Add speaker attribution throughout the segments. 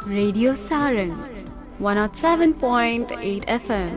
Speaker 1: Radio Sarang 107.8 FM.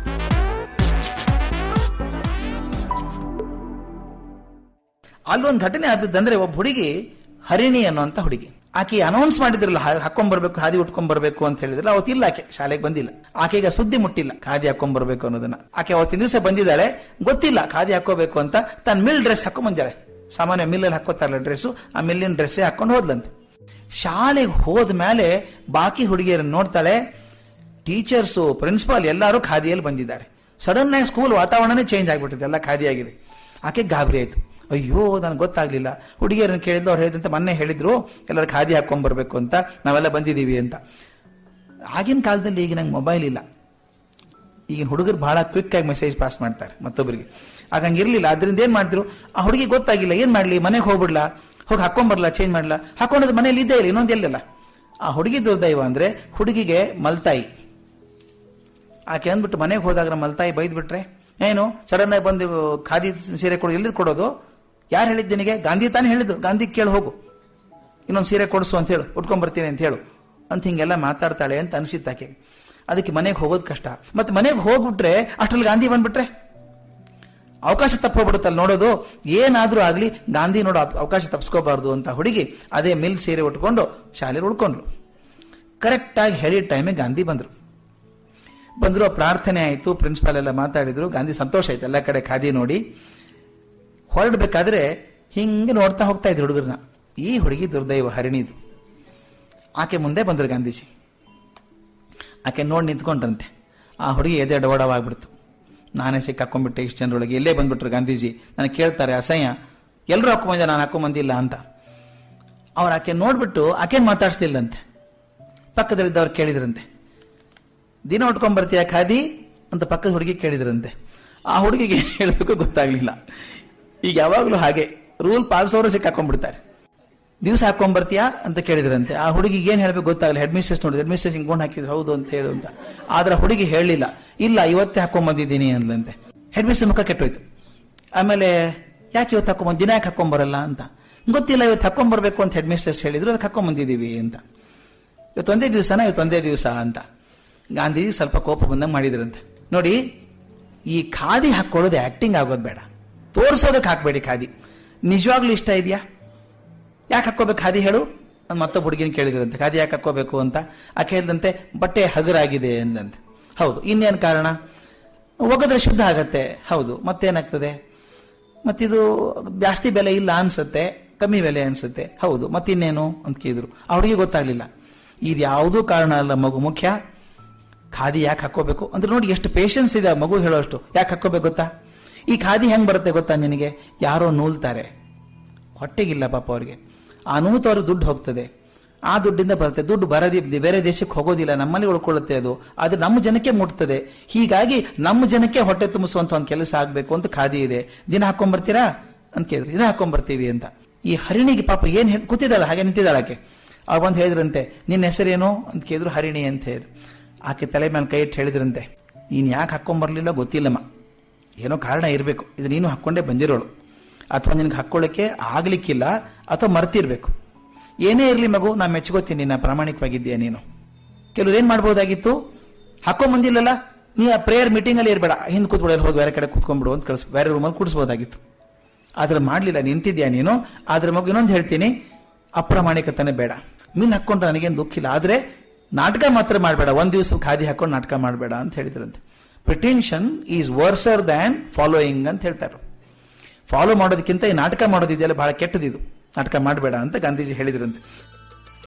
Speaker 2: ಅಲ್ಲೊಂದು ಘಟನೆ ಆದದ್ದಂದ್ರೆ ಒಬ್ಬ ಹುಡುಗಿ ಹರಿಣಿ ಅನ್ನುವಂತ ಹುಡುಗಿ ಆಕೆ ಅನೌನ್ಸ್ ಮಾಡಿದ್ರಲ್ಲ ಹಾ- ಹಾಕೊಂಡ್ ಬರ್ಬೇಕು ಹಾದಿ ಉಟ್ಕೊಂಡ್ ಬರ್ಬೇಕು ಅಂತ ಹೇಳಿದ್ರಲ್ಲ ಅವತ್ತಿಲ್ಲ ಆಕೆ ಶಾಲೆಗೆ ಬಂದಿಲ್ಲ ಆಕೆಗೆ ಸುದ್ದಿ ಮುಟ್ಟಿಲ್ಲ ಖಾದಿ ಹಾಕೊಂಡ್ ಬರ್ಬೇಕು ಅನ್ನೋದನ್ನ ಆಕೆ ಅವತ್ತಿನ ದಿವಸ ಬಂದಿದ್ದಾಳೆ ಗೊತ್ತಿಲ್ಲ ಖಾದಿ ಹಾಕೋಬೇಕು ಅಂತ ತನ್ನ ಮಿಲ್ ಡ್ರೆಸ್ ಹಾಕೊಂಡ್ ಬಂದಿದ್ದಾಳೆ ಸಾಮಾನ್ಯ ಮಿಲ್ಲಲ್ಲಿ ಹಾಕೋತಾರಲ್ಲ ಡ್ರೆಸ್ ಆ ಮಿಲ್ಲಿನ ಡ್ರೆಸ್ಸೇ ಹಾಕೊಂಡು ಹೋದ್ಲಂತೆ ಶಾಲೆಗೆ ಹೋದ ಮೇಲೆ ಬಾಕಿ ಹುಡುಗಿಯರನ್ನ ನೋಡ್ತಾಳೆ ಟೀಚರ್ಸು ಪ್ರಿನ್ಸಿಪಾಲ್ ಎಲ್ಲರೂ ಖಾದಿಯಲ್ಲಿ ಬಂದಿದ್ದಾರೆ ಸಡನ್ ಆಗಿ ಸ್ಕೂಲ್ ವಾತಾವರಣನೇ ಚೇಂಜ್ ಆಗ್ಬಿಟ್ಟಿದೆ ಎಲ್ಲ ಖಾದಿ ಆಗಿದೆ ಆಕೆ ಗಾಬರಿ ಆಯ್ತು ಅಯ್ಯೋ ನನಗೆ ಗೊತ್ತಾಗ್ಲಿಲ್ಲ ಹುಡುಗಿಯರನ್ನ ಕೇಳಿದ್ದು ಅವ್ರು ಹೇಳಿದಂತೆ ಮೊನ್ನೆ ಹೇಳಿದ್ರು ಎಲ್ಲರೂ ಖಾದಿ ಹಾಕೊಂಡ್ ಬರ್ಬೇಕು ಅಂತ ನಾವೆಲ್ಲ ಬಂದಿದೀವಿ ಅಂತ ಆಗಿನ ಕಾಲದಲ್ಲಿ ಈಗ ನಂಗೆ ಮೊಬೈಲ್ ಇಲ್ಲ ಈಗಿನ ಹುಡುಗರು ಬಹಳ ಕ್ವಿಕ್ ಆಗಿ ಮೆಸೇಜ್ ಪಾಸ್ ಮಾಡ್ತಾರೆ ಮತ್ತೊಬ್ಬರಿಗೆ ಆಗ ಹಂಗಿರ್ಲಿಲ್ಲ ಅದರಿಂದ ಏನ್ ಮಾಡಿದ್ರು ಆ ಹುಡುಗಿ ಗೊತ್ತಾಗಿಲ್ಲ ಏನ್ ಮಾಡ್ಲಿ ಮನೆಗೆ ಹೋಗ್ಬಿಡ್ಲಾ ಹೋಗಿ ಹಾಕೊಂಬರ್ಲಾ ಚೇಂಜ್ ಮಾಡ್ಲಾ ಹಾಕೊಂಡದ್ ಮನೇಲಿ ಇದ್ದೇ ಇಲ್ಲ ಇನ್ನೊಂದು ಎಲ್ಲಲ್ಲ ಆ ಹುಡುಗಿ ದುರ್ದೈವ ಅಂದ್ರೆ ಹುಡುಗಿಗೆ ಮಲ್ತಾಯಿ ಆಕೆ ಅಂದ್ಬಿಟ್ಟು ಮನೆಗೆ ಹೋದಾಗ ಮಲ್ತಾಯಿ ಬೈದ್ ಬಿಟ್ರೆ ಏನು ಸಡನ್ ಆಗಿ ಬಂದು ಖಾದಿ ಸೀರೆ ಕೊಡು ಎಲ್ಲಿದ್ ಕೊಡೋದು ಯಾರು ಹೇಳಿದ್ದು ನಿನಗೆ ಗಾಂಧಿ ತಾನೇ ಹೇಳಿದ್ದು ಗಾಂಧಿ ಕೇಳಿ ಹೋಗು ಇನ್ನೊಂದು ಸೀರೆ ಕೊಡಿಸು ಅಂತ ಹೇಳು ಉಟ್ಕೊಂಡ್ ಬರ್ತೀನಿ ಅಂತ ಹೇಳು ಅಂತ ಹಿಂಗೆಲ್ಲ ಮಾತಾಡ್ತಾಳೆ ಅಂತ ಅನ್ಸಿತ್ತು ಆಕೆ ಅದಕ್ಕೆ ಮನೆಗೆ ಹೋಗೋದು ಕಷ್ಟ ಮತ್ತೆ ಮನೆಗೆ ಹೋಗ್ಬಿಟ್ರೆ ಅಷ್ಟ್ರಲ್ಲಿ ಗಾಂಧಿ ಬಂದ್ಬಿಟ್ರೆ ಅವಕಾಶ ತಪ್ಪೋಗ್ಬಿಡುತ್ತಲ್ಲ ನೋಡೋದು ಏನಾದ್ರೂ ಆಗ್ಲಿ ಗಾಂಧಿ ನೋಡೋ ಅವ್- ಅವಕಾಶ ತಪ್ಪಿಸ್ಕೋಬಾರ್ದು ಅಂತ ಹುಡುಗಿ ಅದೇ ಮಿಲ್ ಸೀರೆ ಉಟ್ಕೊಂಡು ಶಾಲೆಯಲ್ಲಿ ಉಳ್ಕೊಂಡ್ಲು ಕರೆಕ್ಟ್ ಆಗಿ ಹೇಳಿದ ಟೈಮಿಗೆ ಗಾಂಧಿ ಬಂದ್ರು ಬಂದ್ರು ಪ್ರಾರ್ಥನೆ ಆಯ್ತು ಪ್ರಿನ್ಸಿಪಾಲ್ ಎಲ್ಲ ಮಾತಾಡಿದ್ರು ಗಾಂಧಿ ಸಂತೋಷ ಆಯ್ತು ಎಲ್ಲ ಕಡೆ ಖಾದಿ ನೋಡಿ ಹೊರಡ್ಬೇಕಾದ್ರೆ ಹಿಂಗೆ ನೋಡ್ತಾ ಹೋಗ್ತಾ ಇದ್ರು ಹುಡುಗರನ್ನ ಈ ಹುಡುಗಿ ದುರ್ದೈವ ಹರಿಣಿದು ಆಕೆ ಮುಂದೆ ಬಂದ್ರು ಗಾಂಧೀಜಿ ಆಕೆ ನೋಡಿ ನಿಂತ್ಕೊಂಡ್ರಂತೆ ಆ ಹುಡುಗಿ ಎದೆ ಡವಡವಾಗ್ಬಿಡ್ತು ನಾನೇ ಸಿಕ್ಕಾಕೊಂಡ್ಬಿಟ್ಟೆ ಇಷ್ಟು ಜನರೊಳಗೆ ಎಲ್ಲೇ ಬಂದ್ಬಿಟ್ರು ಗಾಂಧೀಜಿ ನನಗೆ ಕೇಳ್ತಾರೆ ಅಸಹ್ಯ ಎಲ್ಲರೂ ಹಾಕೊಂಬಂದೆ ನಾನು ಹಾಕೊಂಬಂದಿಲ್ಲ ಅಂತ ಅವ್ರು ಆಕೆ ನೋಡ್ಬಿಟ್ಟು ಆಕೆನ್ ಮಾತಾಡ್ಸ್ತಿಲ್ಲಂತೆ ಪಕ್ಕದಲ್ಲಿದ್ದವ್ರು ಕೇಳಿದ್ರಂತೆ ದಿನ ಉಟ್ಕೊಂಡ್ ಬರ್ತೀಯ ಖಾದಿ ಅಂತ ಪಕ್ಕದ ಹುಡುಗಿ ಕೇಳಿದ್ರಂತೆ ಆ ಹುಡುಗಿಗೆ ಹೇಳಬೇಕು ಗೊತ್ತಾಗ್ಲಿಲ್ಲ ಈಗ ಯಾವಾಗ್ಲೂ ಹಾಗೆ ರೂಲ್ ಪಾಲಿಸೋರು ಸಿಕ್ಕಾಕೊಂಡ್ಬಿಡ್ತಾರೆ ದಿವಸ ಹಾಕೊಂಡ್ ಬರ್ತೀಯಾ ಅಂತ ಕೇಳಿದ್ರಂತೆ ಆ ಹುಡುಗಿಗೆ ಏನ್ ಹೇಳ್ಬೇಕು ಗೊತ್ತಾಗಲ್ಲ ಹೆಡ್ ಮಿಸ್ಟ್ರೆಸ್ ನೋಡಿದ್ರೆ ಹೆಡ್ ಮಿಸ್ಟ್ರೆಸ್ ಹಿಂಗ್ ಗೊಂಡ್ ಹಾಕಿದ್ರು ಹೌದು ಅಂತ ಹೇಳು ಅಂತ ಆದ್ರೆ ಹುಡುಗಿ ಹೇಳಲಿಲ್ಲ ಇಲ್ಲ ಇವತ್ತೇ ಹಾಕೊಂಡ್ ಬಂದಿದ್ದೀನಿ ಅಂದ್ಲಂತೆ ಹೆಡ್ ಮಿಸ್ಟ್ರೆಸ್ ಮುಖ ಕೆಟ್ಟೋಯ್ತು ಆಮೇಲೆ ಯಾಕೆ ಇವತ್ತು ಹಾಕೊಂಡ್ ದಿನ ಯಾಕೆ ಹಾಕೊಂಡ್ ಬರಲ್ಲ ಅಂತ ಗೊತ್ತಿಲ್ಲ ಇವತ್ತು ಹಾಕೊಂಡ್ ಬರ್ಬೇಕು ಅಂತ ಹೆಡ್ ಮಿಸ್ಟ್ರೆಸ್ ಹೇಳಿದ್ರು ಅದಕ್ಕೆ ಹಾಕೊಂಡ್ ಬಂದಿದೀವಿ ಅಂತ ಇವತ್ತು ಒಂದೇ ದಿವಸನ ಇವತ್ತು ಒಂದೇ ದಿವಸ ಅಂತ ಗಾಂಧೀಜಿ ಸ್ವಲ್ಪ ಕೋಪ ಬಂದಂಗೆ ಮಾಡಿದ್ರಂತೆ ನೋಡಿ ಈ ಖಾದಿ ಹಾಕೊಳ್ಳೋದು ಆಕ್ಟಿಂಗ್ ಆಗೋದು ಬೇಡ ತೋರಿಸೋದಕ್ಕೆ ಹಾಕ್ಬೇಡಿ ಖಾದಿ ನಿಜವಾಗ್ಲೂ ಇಷ್ಟ ಇದೆಯಾ ಯಾಕೆ ಹಾಕೋಬೇಕು ಖಾದಿ ಹೇಳು ಅಂತ ಮತ್ತೊಬ್ಬ ಹುಡುಗಿನ ಕೇಳಿದ್ರಂತೆ ಖಾದಿ ಯಾಕೆ ಹಾಕೋಬೇಕು ಅಂತ ಆಕೆ ಹೇಳಿದಂತೆ ಬಟ್ಟೆ ಹಗುರಾಗಿದೆ ಎಂದಂತೆ ಹೌದು ಇನ್ನೇನು ಕಾರಣ ಒಗದ್ರೆ ಶುದ್ಧ ಆಗತ್ತೆ ಹೌದು ಮತ್ತೇನಾಗ್ತದೆ ಮತ್ತಿದು ಜಾಸ್ತಿ ಬೆಲೆ ಇಲ್ಲ ಅನ್ಸುತ್ತೆ ಕಮ್ಮಿ ಬೆಲೆ ಅನ್ಸುತ್ತೆ ಹೌದು ಮತ್ತಿನ್ನೇನು ಅಂತ ಕೇಳಿದ್ರು ಆ ಹುಡುಗಿ ಗೊತ್ತಾಗ್ಲಿಲ್ಲ ಇದು ಯಾವುದೂ ಕಾರಣ ಅಲ್ಲ ಮಗು ಮುಖ್ಯ ಖಾದಿ ಯಾಕೆ ಹಾಕೋಬೇಕು ಅಂದ್ರೆ ನೋಡಿ ಎಷ್ಟು ಪೇಷನ್ಸ್ ಇದೆ ಆ ಮಗು ಹೇಳೋಷ್ಟು ಯಾಕೆ ಹಾಕೋಬೇಕು ಗೊತ್ತಾ ಈ ಖಾದಿ ಹೆಂಗ್ ಬರುತ್ತೆ ಗೊತ್ತಾ ನಿನಗೆ ಯಾರೋ ನೂಲ್ತಾರೆ ಹೊಟ್ಟೆಗಿಲ್ಲ ಪಾಪ ಅವ್ರಿಗೆ ಆ ನೂತವ್ರ ದುಡ್ಡು ಹೋಗ್ತದೆ ಆ ದುಡ್ಡಿಂದ ಬರುತ್ತೆ ದುಡ್ಡು ಬರದಿ ಬೇರೆ ದೇಶಕ್ಕೆ ಹೋಗೋದಿಲ್ಲ ನಮ್ಮಲ್ಲಿ ಉಳ್ಕೊಳ್ಳುತ್ತೆ ಅದು ಅದು ನಮ್ಮ ಜನಕ್ಕೆ ಮುಟ್ತದೆ ಹೀಗಾಗಿ ನಮ್ಮ ಜನಕ್ಕೆ ಹೊಟ್ಟೆ ತುಂಬಿಸುವಂತ ಒಂದು ಕೆಲಸ ಆಗ್ಬೇಕು ಅಂತ ಖಾದಿ ಇದೆ ದಿನ ಹಾಕೊಂಡ್ ಬರ್ತೀರಾ ಅಂತ ಕೇಳಿದ್ರು ದಿನ ಹಾಕೊಂಡ್ ಬರ್ತೀವಿ ಅಂತ ಈ ಹರಿಣಿಗೆ ಪಾಪ ಏನ್ ಹೇಳ್- ಕೂತಿದ್ದಾಳೆ ಹಾಗೆ ನಿಂತಿದ್ದಾಳೆ ಆಕೆ ಅವ್ರು ಬಂದು ಹೇಳಿದ್ರಂತೆ ನಿನ್ನ ಹೆಸರೇನು ಅಂತ ಕೇಳಿದ್ರು ಹರಿಣಿ ಅಂತ ಹೇಳಿದ್ರು ಆಕೆ ತಲೆ ಮೇಲೆ ಕೈ ಇಟ್ಟು ಹೇಳಿದ್ರಂತೆ ನೀನ್ ಯಾಕೆ ಹಾಕೊಂಡ್ ಬರ್ಲಿಲ್ಲ ಗೊತ್ತಿಲ್ಲಮ್ಮ ಏನೋ ಕಾರಣ ಇರಬೇಕು ಇದು ನೀನು ಹಾಕೊಂಡೇ ಬಂದಿರೋಳು ಅಥವಾ ನಿನ್ಗೆ ಹಾಕೊಳ್ಳಕ್ಕೆ ಆಗ್ಲಿಕ್ಕಿಲ್ಲ ಅಥವಾ ಮರ್ತಿರ್ಬೇಕು ಏನೇ ಇರಲಿ ಮಗು ನಾ ಮೆಚ್ಕೋತೀನಿ ನಾ ಪ್ರಾಮಾಣಿಕವಾಗಿದ್ದೀಯ ನೀನು ಕೆಲವ್ರು ಏನ್ ಮಾಡ್ಬೋದಾಗಿತ್ತು ಹಾಕೊಂಡ್ ಬಂದಿಲ್ಲಲ್ಲ ನೀ ಆ ಪ್ರೇಯರ್ ಮೀಟಿಂಗ್ ಅಲ್ಲಿ ಇರಬೇಡ ಹಿಂದ್ ಕೂತ್ಬಿಡ ಹೋಗಿ ಬೇರೆ ಕಡೆ ಕೂತ್ಕೊಂಡ್ಬಿಡು ಅಂತ ಕಳಿಸ್ ಬೇರೆ ರೂಮಲ್ಲಿ ಕೂಡಿಸ್ಬೋದಾಗಿತ್ತು ಆದ್ರೆ ಮಾಡ್ಲಿಲ್ಲ ನಿಂತಿದ್ಯಾ ನೀನು ಆದ್ರೆ ಮಗು ಇನ್ನೊಂದು ಹೇಳ್ತೀನಿ ಅಪ್ರಾಮಾಣಿಕತನೇ ಬೇಡ ಮೀನ್ ಹಾಕೊಂಡ್ರೆ ನನಗೇನು ದುಃಖ ಇಲ್ಲ ಆದ್ರೆ ನಾಟಕ ಮಾತ್ರ ಮಾಡಬೇಡ ಒಂದ್ ದಿವಸ ಖಾದಿ ಹಾಕೊಂಡು ನಾಟಕ ಮಾಡಬೇಡ ಅಂತ ಹೇಳಿದ್ರಂತೆ pretension is worser than following ಅಂತ ಹೇಳ್ತಾರೆ ಫಾಲೋ ಮಾಡೋದಕ್ಕಿಂತ ಈ ನಾಟಕ ಮಾಡೋದಿದೆಯಲ್ಲ ಬಹಳ ಕೆಟ್ಟದಿದು ನಾಟಕ ಮಾಡಬೇಡ ಅಂತ ಗಾಂಧೀಜಿ ಹೇಳಿದ್ರಂತೆ